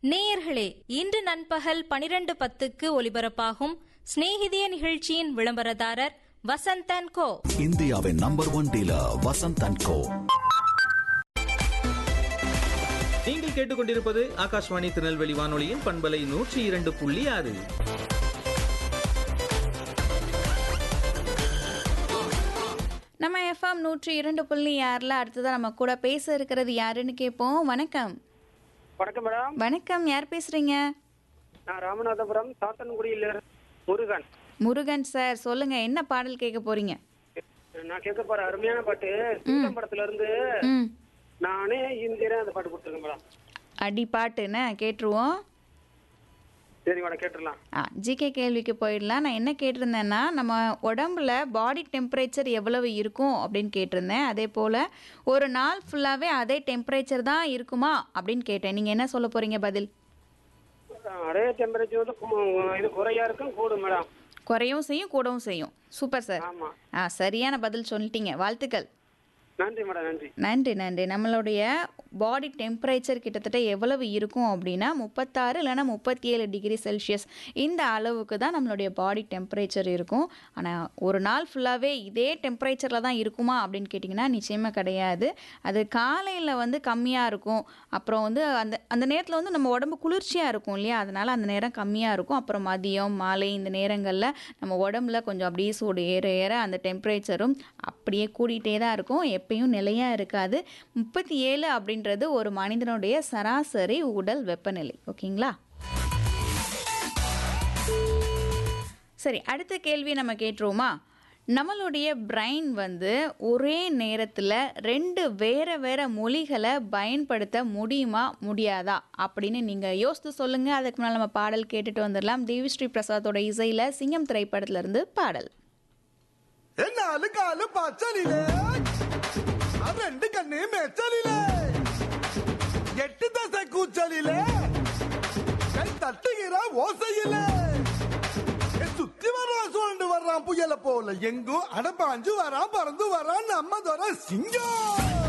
நேயர்களே இன்று நண்பகல் பனிரெண்டு பத்துக்கு ஒலிபரப்பாகும் சிநேகிதிய நிகழ்ச்சியின் விளம்பரதாரர் வசந்தன் கோ இந்தியாவின் number one dealer Vasanth and co நீங்கள் கேட்டுக்கொண்டிருப்பது ஆகாஷ்வாணி திருநெல்வேலி வானொலியின் பண்பலை நூற்றி இரண்டு புள்ளி ஆறு நம்ம எஃப்எம் நூற்றி இரண்டு புள்ளி ஆறில் அடுத்ததான் நம்ம கூட பேச இருக்கிறது யாருன்னு கேட்போம் வணக்கம் வணக்கம் மேடம் வணக்கம் யார் பேசுறீங்க நான் ராமநாதபுரம் சாத்தன்குடியில இருந்து முருகன் முருகன் சார் சொல்லுங்க என்ன பாடல் கேட்க போறீங்க நான் கேட்க போற அருமையான பாட்டு சிங்கம் படத்துல இருந்து ம் நானே இந்தியரே அந்த பாட்டு கொடுத்துருக்கேன் மேடம் அடி பாட்டுன்னு கேட்டுருவோம் சரி மேடம் கேட்டுடலாம் ஆ ஜிகே கேள்விக்கு போயிடலாம் நான் என்ன கேட்டிருந்தேன்னா நம்ம உடம்புல பாடி டெம்பரேச்சர் எவ்வளவு இருக்கும் அப்படின்னு கேட்டிருந்தேன் அதே போல் ஒரு நாள் ஃபுல்லாகவே அதே டெம்பரேச்சர் தான் இருக்குமா அப்படின்னு கேட்டேன் நீங்கள் என்ன சொல்ல போகிறீங்க பதில் அதே டெம்பரேச்சர் வந்து கு- இது குறையா இருக்கும் கூடும் மேடம் குறையவும் செய்யும் கூடவும் செய்யும் சூப்பர் சார் ஆமா ஆ சரியான பதில் சொல்லிட்டீங்க வாழ்த்துக்கள் நன்றி மேடம் நன்றி நன்றி நன்றி நம்மளுடைய பாடி டெம்பரேச்சர் கிட்டத்தட்ட எவ்வளவு இருக்கும் அப்படின்னா முப்பத்தாறு இல்லைன்னா முப்பத்தி ஏழு டிகிரி செல்சியஸ் இந்த அளவுக்கு தான் நம்மளுடைய பாடி டெம்பரேச்சர் இருக்கும் ஆனால் ஒரு நாள் ஃபுல்லாகவே இதே டெம்பரேச்சரில் தான் இருக்குமா அப்படின்னு கேட்டிங்கன்னா நிச்சயமாக கிடையாது அது காலையில் வந்து கம்மியாக இருக்கும் அப்புறம் வந்து அந்த அந்த நேரத்தில் வந்து நம்ம உடம்பு குளிர்ச்சியாக இருக்கும் இல்லையா அதனால் அந்த நேரம் கம்மியாக இருக்கும் அப்புறம் மதியம் மாலை இந்த நேரங்களில் நம்ம உடம்புல கொஞ்சம் அப்படியே சூடு ஏற ஏற அந்த டெம்பரேச்சரும் அப்படியே கூடிட்டே தான் இருக்கும் எப்பயும் நிலையாக இருக்காது முப்பத்தி ஏழு அப்படின்றது ஒரு மனிதனுடைய சராசரி உடல் வெப்பநிலை ஓகேங்களா சரி அடுத்த கேள்வி நம்ம கேட்டுருவோமா நம்மளுடைய பிரைன் வந்து ஒரே நேரத்தில் ரெண்டு வேற வேற மொழிகளை பயன்படுத்த முடியுமா முடியாதா அப்படின்னு நீங்கள் யோசித்து சொல்லுங்கள் அதுக்கு முன்னால் நம்ம பாடல் கேட்டுட்டு வந்துடலாம் தேவிஸ்ரீ பிரசாத்தோட இசையில் சிங்கம் திரைப்படத்துல இருந்து பாடல் നാല് കാല് പച്ചലിലേ ആ രണ്ട് കണ്ണ് മെച്ചലിലേ എട്ട് ദശ കൂച്ചലിലേ கை தட்டுகிற ஓசையிலே ஏ, சுத்தி வர்றான் சுழண்டு வர்றான் புயல போல எங்கும் அடப்பாஞ்சு வரான் பறந்து வரான் நம்ம தர சிங்கம்